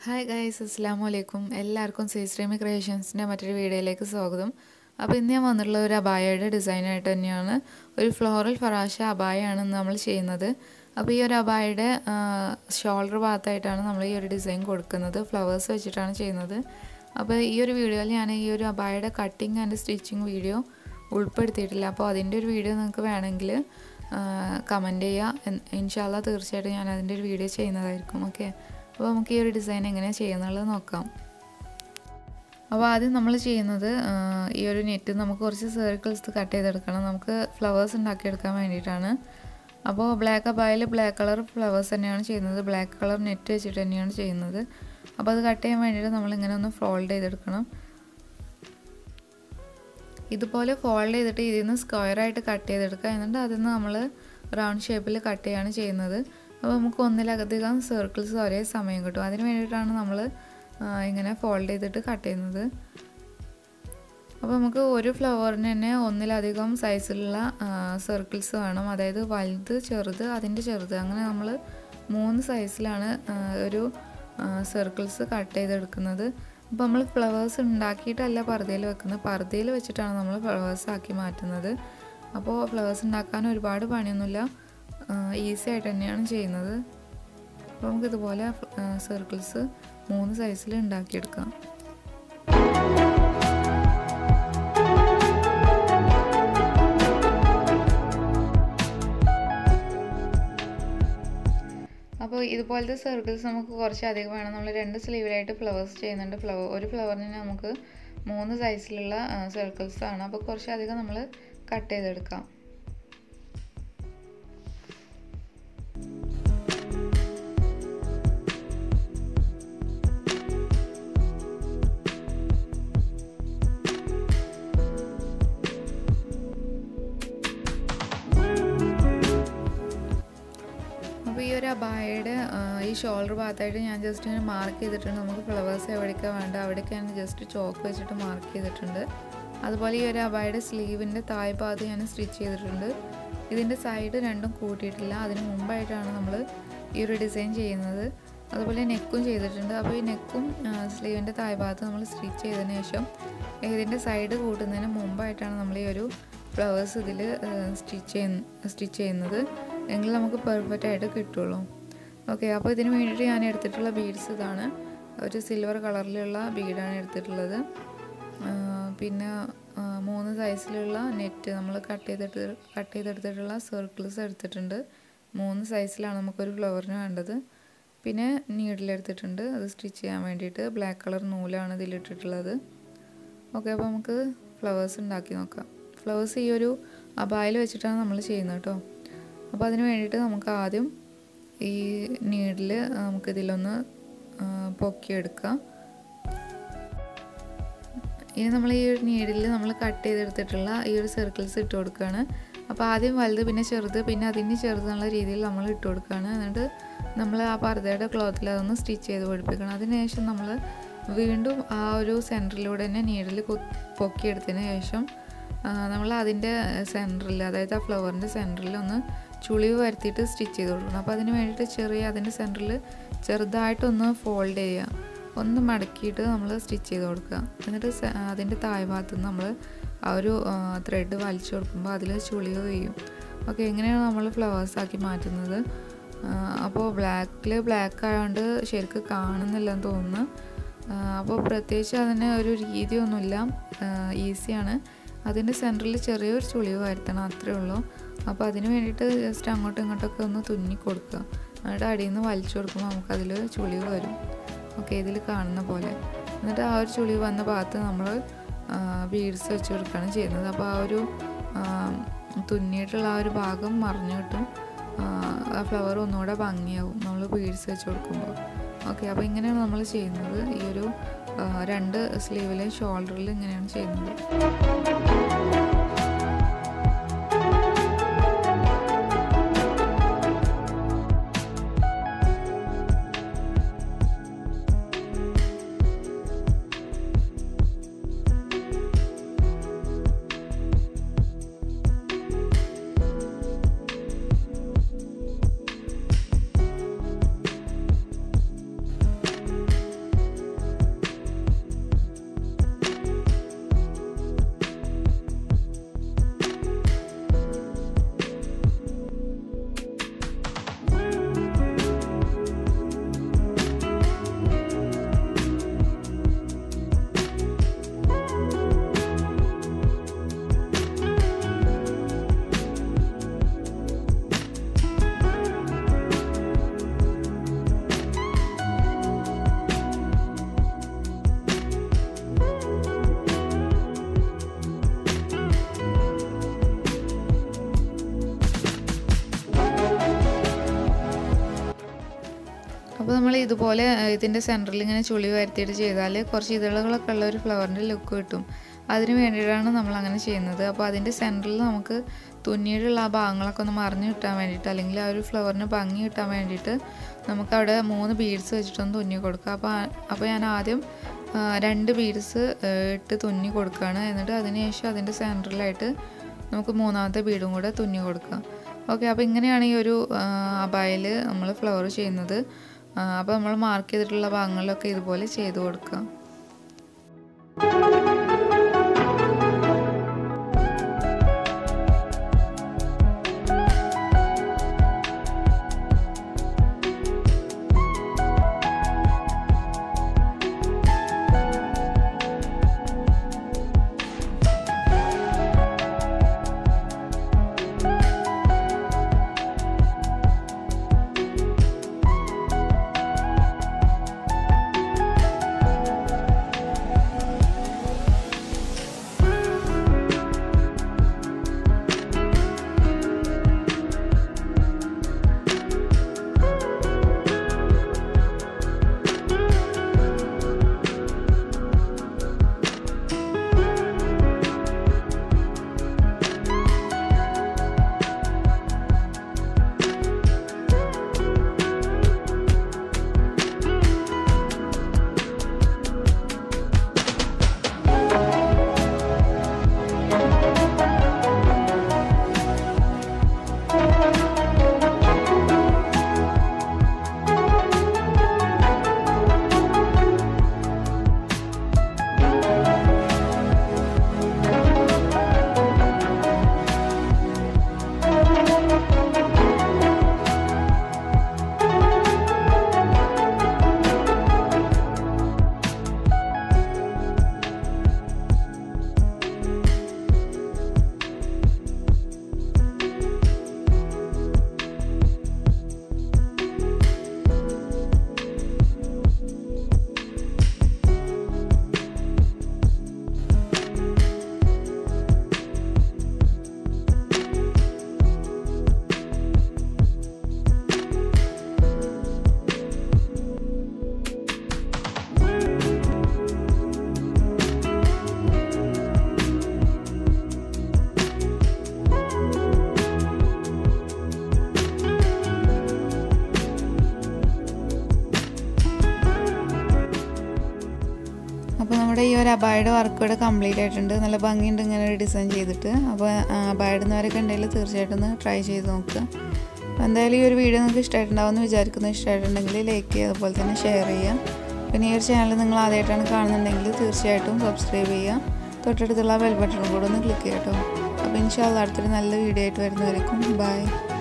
hi guys അസ്സാം വലൈക്കും എല്ലാവർക്കും ശ്രീശ്രീമി ക്രിയേഷൻസിൻ്റെ മറ്റൊരു വീഡിയോയിലേക്ക് സ്വാഗതം അപ്പോൾ ഇന്ന് ഞാൻ വന്നിട്ടുള്ള ഒരു അബായയുടെ ഡിസൈനായിട്ട് തന്നെയാണ് ഒരു ഫ്ലോറൽ ഫറാഷ അബായയാണ് നമ്മൾ ചെയ്യുന്നത് അപ്പോൾ ഈ ഒരു അബായയുടെ ഷോൾഡർ ഭാഗത്തായിട്ടാണ് നമ്മൾ ഈ ഒരു ഡിസൈൻ കൊടുക്കുന്നത് ഫ്ലവേഴ്സ് വെച്ചിട്ടാണ് ചെയ്യുന്നത് അപ്പോൾ ഈ ഒരു വീഡിയോയിൽ ഞാൻ ഈ ഒരു അബായയുടെ കട്ടിങ് ആൻഡ് സ്റ്റിച്ചിങ് വീഡിയോ ഉൾപ്പെടുത്തിയിട്ടില്ല അപ്പോൾ അതിൻ്റെ ഒരു വീഡിയോ നിങ്ങൾക്ക് വേണമെങ്കിൽ കമൻറ്റ് ചെയ്യുക ഇൻഷാല്ല തീർച്ചയായിട്ടും ഞാൻ അതിൻ്റെ ഒരു വീഡിയോ ചെയ്യുന്നതായിരിക്കും ഓക്കെ അപ്പോൾ നമുക്ക് ഈ ഒരു ഡിസൈൻ എങ്ങനെയാണ് ചെയ്യുന്നുള്ളത് നോക്കാം അപ്പോൾ ആദ്യം നമ്മൾ ചെയ്യുന്നത് ഈ ഒരു നെറ്റ് നമുക്ക് കുറച്ച് സർക്കിൾസ് കട്ട് ചെയ്തെടുക്കണം നമുക്ക് ഫ്ലവേഴ്സ് ഉണ്ടാക്കിയെടുക്കാൻ വേണ്ടിയിട്ടാണ് അപ്പോൾ ബ്ലാക്ക് അബായിൽ ബ്ലാക്ക് കളർ ഫ്ലവേഴ്സ് തന്നെയാണ് ചെയ്യുന്നത് ബ്ലാക്ക് കളർ നെറ്റ് വെച്ചിട്ട് തന്നെയാണ് ചെയ്യുന്നത് അപ്പോൾ അത് കട്ട് ചെയ്യാൻ വേണ്ടിയിട്ട് നമ്മളിങ്ങനെ ഒന്ന് ഫോൾഡ് ചെയ്തെടുക്കണം ഇതുപോലെ ഫോൾഡ് ചെയ്തിട്ട് ഇതിൽ നിന്ന് സ്ക്വയറായിട്ട് കട്ട് ചെയ്തെടുക്കുക എന്നിട്ട് അതിൽ നിന്ന് നമ്മൾ റൗണ്ട് ഷേപ്പിൽ കട്ട് ചെയ്യാണ് ചെയ്യുന്നത് അപ്പോൾ നമുക്ക് ഒന്നിലധികം സർക്കിൾസ് ഒരേ സമയം കിട്ടും അതിന് വേണ്ടിയിട്ടാണ് നമ്മൾ ഇങ്ങനെ ഫോൾഡ് ചെയ്തിട്ട് കട്ട് ചെയ്യുന്നത് അപ്പോൾ നമുക്ക് ഒരു ഫ്ലവറിന് തന്നെ ഒന്നിലധികം സൈസിലുള്ള സർക്കിൾസ് വേണം അതായത് വലുത് ചെറുത് അതിൻ്റെ ചെറുത് അങ്ങനെ നമ്മൾ മൂന്ന് സൈസിലാണ് ഒരു സർക്കിൾസ് കട്ട് ചെയ്തെടുക്കുന്നത് അപ്പോൾ നമ്മൾ ഫ്ലവേഴ്സ് ഉണ്ടാക്കിയിട്ടല്ല പർദ്ദയിൽ വെക്കുന്നത് പർദ്ദയിൽ വെച്ചിട്ടാണ് നമ്മൾ ഫ്ലവേഴ്സ് ആക്കി മാറ്റുന്നത് അപ്പോൾ ഫ്ലവേഴ്സ് ഉണ്ടാക്കാൻ ഒരുപാട് പണിയൊന്നുമില്ല ഈസി ആയിട്ട് തന്നെയാണ് ചെയ്യുന്നത് അപ്പോൾ നമുക്കിതുപോലെ സർക്കിൾസ് മൂന്ന് സൈസിൽ ഉണ്ടാക്കിയെടുക്കാം അപ്പോൾ ഇതുപോലത്തെ സർക്കിൾസ് നമുക്ക് കുറച്ച് അധികം വേണം നമ്മൾ രണ്ട് സ്ലീവിലായിട്ട് ഫ്ലവേഴ്സ് ചെയ്യുന്നുണ്ട് ഫ്ലവർ ഒരു ഫ്ലവറിന് നമുക്ക് മൂന്ന് സൈസിലുള്ള സർക്കിൾസ് ആണ് അപ്പോൾ കുറച്ചധികം നമ്മൾ കട്ട് ചെയ്തെടുക്കാം അപ്പോൾ ഈ ഒരു അബായയുടെ ഈ ഷോൾഡർ ഭാഗത്തായിട്ട് ഞാൻ ജസ്റ്റ് ഇങ്ങനെ മാർക്ക് ചെയ്തിട്ടുണ്ട് നമുക്ക് ഫ്ലവേഴ്സ് എവിടേക്കാണ് വേണ്ട അവിടേക്ക് ഞാൻ ജസ്റ്റ് ചോക്ക് വെച്ചിട്ട് മാർക്ക് ചെയ്തിട്ടുണ്ട് അതുപോലെ ഈ ഒരു അബായയുടെ സ്ലീവിൻ്റെ തായ് ഭാഗത്ത് ഞാൻ സ്റ്റിച്ച് ചെയ്തിട്ടുണ്ട് ഇതിൻ്റെ സൈഡ് രണ്ടും കൂട്ടിയിട്ടില്ല അതിന് മുമ്പായിട്ടാണ് നമ്മൾ ഈ ഒരു ഡിസൈൻ ചെയ്യുന്നത് അതുപോലെ നെക്കും ചെയ്തിട്ടുണ്ട് അപ്പോൾ ഈ നെക്കും സ്ലീവിൻ്റെ തായ് ഭാഗത്ത് നമ്മൾ സ്റ്റിച്ച് ചെയ്തതിന് ശേഷം ഇതിൻ്റെ സൈഡ് കൂട്ടുന്നതിന് മുമ്പായിട്ടാണ് നമ്മൾ ഈ ഒരു ഫ്ലവേഴ്സ് ഇതിൽ സ്റ്റിച്ച് ചെയ്യുന്ന സ്റ്റിച്ച് ചെയ്യുന്നത് എങ്കിൽ നമുക്ക് പെർഫെക്റ്റ് ആയിട്ട് കിട്ടുള്ളൂ ഓക്കെ അപ്പോൾ ഇതിന് വേണ്ടിയിട്ട് ഞാൻ എടുത്തിട്ടുള്ള ബീഡ്സ് ഇതാണ് ഒരു സിൽവർ കളറിലുള്ള ബീഡാണ് എടുത്തിട്ടുള്ളത് പിന്നെ മൂന്ന് സൈസിലുള്ള നെറ്റ് നമ്മൾ കട്ട് ചെയ്തിട്ട് കട്ട് ചെയ്തെടുത്തിട്ടുള്ള സർക്കിൾസ് എടുത്തിട്ടുണ്ട് മൂന്ന് സൈസിലാണ് നമുക്കൊരു ഫ്ലവറിന് വേണ്ടത് പിന്നെ നീഡിലെടുത്തിട്ടുണ്ട് അത് സ്റ്റിച്ച് ചെയ്യാൻ വേണ്ടിയിട്ട് ബ്ലാക്ക് കളർ നൂലാണ് ഇതിലിട്ടിട്ടുള്ളത് ഓക്കെ അപ്പോൾ നമുക്ക് ഫ്ലവേഴ്സ് ഉണ്ടാക്കി നോക്കാം ഫ്ലവേഴ്സ് ഈ ഒരു അബായിൽ വെച്ചിട്ടാണ് നമ്മൾ ചെയ്യുന്നത് കേട്ടോ അപ്പോൾ അതിന് വേണ്ടിയിട്ട് നമുക്ക് ആദ്യം ഈ നീഡിൽ നമുക്കിതിലൊന്ന് പൊക്കിയെടുക്കാം ഇനി നമ്മൾ ഈ ഒരു നീഡിൽ നമ്മൾ കട്ട് ചെയ്തെടുത്തിട്ടുള്ള ഈ ഒരു സർക്കിൾസ് ഇട്ട് കൊടുക്കുകയാണ് അപ്പോൾ ആദ്യം വലുത് പിന്നെ ചെറുത് പിന്നെ അതിന് ചെറുതെന്നുള്ള രീതിയിൽ നമ്മൾ ഇട്ട് കൊടുക്കുകയാണ് എന്നിട്ട് നമ്മൾ ആ പർദ്ദയുടെ ക്ലോത്തിൽ അതൊന്ന് സ്റ്റിച്ച് ചെയ്ത് പഠിപ്പിക്കണം അതിനുശേഷം നമ്മൾ വീണ്ടും ആ ഒരു സെൻറ്ററിലൂടെ തന്നെ നീഡിൽ പൊക്കിയെടുത്തതിന് ശേഷം നമ്മൾ അതിൻ്റെ സെൻറ്ററിൽ അതായത് ആ ഫ്ലവറിൻ്റെ സെൻറ്ററിൽ ഒന്ന് ചുളിവ് വരുത്തിയിട്ട് സ്റ്റിച്ച് ചെയ്ത് കൊടുക്കണം അപ്പോൾ അതിന് വേണ്ടിയിട്ട് ചെറിയ അതിൻ്റെ സെൻറ്ററിൽ ചെറുതായിട്ടൊന്ന് ഫോൾഡ് ചെയ്യുക ഒന്ന് മടക്കിയിട്ട് നമ്മൾ സ്റ്റിച്ച് ചെയ്ത് കൊടുക്കുക എന്നിട്ട് അതിൻ്റെ താഴ് ഭാഗത്ത് നിന്ന് നമ്മൾ ആ ഒരു ത്രെഡ് വലിച്ചു കൊടുക്കുമ്പോൾ അതിൽ ചുളിവ് ചെയ്യും ഓക്കെ എങ്ങനെയാണ് നമ്മൾ ഫ്ലവേഴ്സ് ആക്കി മാറ്റുന്നത് അപ്പോൾ ബ്ലാക്കിൽ ബ്ലാക്ക് ആയതുകൊണ്ട് ശരിക്കും കാണുന്നില്ലെന്ന് തോന്നുന്നു അപ്പോൾ പ്രത്യേകിച്ച് അതിന് ഒരു രീതിയൊന്നുമില്ല ഈസിയാണ് അതിൻ്റെ സെൻറ്ററിൽ ചെറിയൊരു ചുളിവ് വരുത്തണം അത്രേ ഉള്ളൂ അപ്പോൾ അതിന് വേണ്ടിയിട്ട് ജസ്റ്റ് അങ്ങോട്ടും ഇങ്ങോട്ടൊക്കെ ഒന്ന് തുന്നി കൊടുക്കുക എന്നിട്ട് അടിയിൽ നിന്ന് വലിച്ചു കൊടുക്കുമ്പോൾ നമുക്കതിൽ ചുളിവ് വരും ഓക്കെ ഇതിൽ കാണുന്ന പോലെ എന്നിട്ട് ആ ഒരു ചുളിവ് വന്ന ഭാഗത്ത് നമ്മൾ ബീഡ്സ് വെച്ച് കൊടുക്കുകയാണ് ചെയ്യുന്നത് അപ്പോൾ ആ ഒരു തുന്നിയിട്ടുള്ള ആ ഒരു ഭാഗം മറിഞ്ഞു കിട്ടും ആ ഫ്ലവർ ഒന്നുകൂടെ ഭംഗിയാവും നമ്മൾ ബീഡ്സ് വെച്ച് കൊടുക്കുമ്പോൾ ഓക്കെ അപ്പോൾ ഇങ്ങനെയാണ് നമ്മൾ ചെയ്യുന്നത് ഈ ഒരു രണ്ട് സ്ലീവിലെ ഷോൾഡറിൽ ഇങ്ങനെയാണ് ചെയ്യുന്നത് നമ്മൾ ഇതുപോലെ ഇതിൻ്റെ സെൻറ്ററിൽ ഇങ്ങനെ ചുളി വരുത്തിയിട്ട് ചെയ്താൽ കുറച്ച് ഇതളുകളൊക്കെ ഉള്ള ഒരു ഫ്ലവറിൻ്റെ ലുക്ക് കിട്ടും അതിന് വേണ്ടിയിട്ടാണ് നമ്മൾ അങ്ങനെ ചെയ്യുന്നത് അപ്പോൾ അതിൻ്റെ സെൻറ്ററിൽ നമുക്ക് തുന്നിയിട്ടുള്ള ആ ഭാഗങ്ങളൊക്കെ ഒന്ന് മറിഞ്ഞ് കിട്ടാൻ വേണ്ടിയിട്ട് അല്ലെങ്കിൽ ആ ഒരു ഫ്ലവറിന് ഭംഗി കിട്ടാൻ വേണ്ടിയിട്ട് നമുക്കവിടെ മൂന്ന് ബീഡ്സ് വെച്ചിട്ടൊന്ന് തുന്നി കൊടുക്കുക അപ്പോൾ അപ്പോൾ ഞാൻ ആദ്യം രണ്ട് ബീഡ്സ് ഇട്ട് തുന്നി കൊടുക്കുകയാണ് എന്നിട്ട് അതിന് ശേഷം അതിൻ്റെ സെൻറ്ററിലായിട്ട് നമുക്ക് മൂന്നാമത്തെ ബീഡും കൂടെ തുന്നി കൊടുക്കാം ഓക്കെ അപ്പോൾ ഇങ്ങനെയാണ് ഈ ഒരു അബായിൽ നമ്മൾ ഫ്ലവർ ചെയ്യുന്നത് അപ്പോൾ നമ്മൾ മാർക്ക് ചെയ്തിട്ടുള്ള ഭാഗങ്ങളിലൊക്കെ ഇതുപോലെ ചെയ്ത് കൊടുക്കുക അപ്പോൾ നമ്മുടെ ഈ ഒരു അബായുടെ വർക്ക് ഇവിടെ കംപ്ലീറ്റ് ആയിട്ടുണ്ട് നല്ല ഭംഗിയുണ്ട് ഇങ്ങനെ ഒരു ഡിസൈൻ ചെയ്തിട്ട് അപ്പോൾ അബായിടുന്നവരൊക്കെ ഉണ്ടെങ്കിൽ തീർച്ചയായിട്ടും ഒന്ന് ട്രൈ ചെയ്ത് നോക്കുക അപ്പോൾ എന്തായാലും ഈ ഒരു വീഡിയോ നിങ്ങൾക്ക് ഇഷ്ടമായിട്ടുണ്ടാവുമെന്ന് വിചാരിക്കുന്നു ഇഷ്ടമായിട്ടുണ്ടെങ്കിൽ ലൈക്ക് ചെയ്യുക അതുപോലെ തന്നെ ഷെയർ ചെയ്യുക പിന്നെ ഈ ഒരു ചാനൽ നിങ്ങൾ ആദ്യമായിട്ടാണ് കാണുന്നുണ്ടെങ്കിൽ തീർച്ചയായിട്ടും സബ്സ്ക്രൈബ് ചെയ്യുക തൊട്ടടുത്തുള്ള ബെൽ ബട്ടണും കൂടെ ഒന്ന് ക്ലിക്ക് ചെയ്യാം കേട്ടോ അപ്പോൾ ഇൻഷാല്ല അടുത്തൊരു നല്ല വീഡിയോ ആയിട്ട് വരുന്നവരേക്കും ബൈ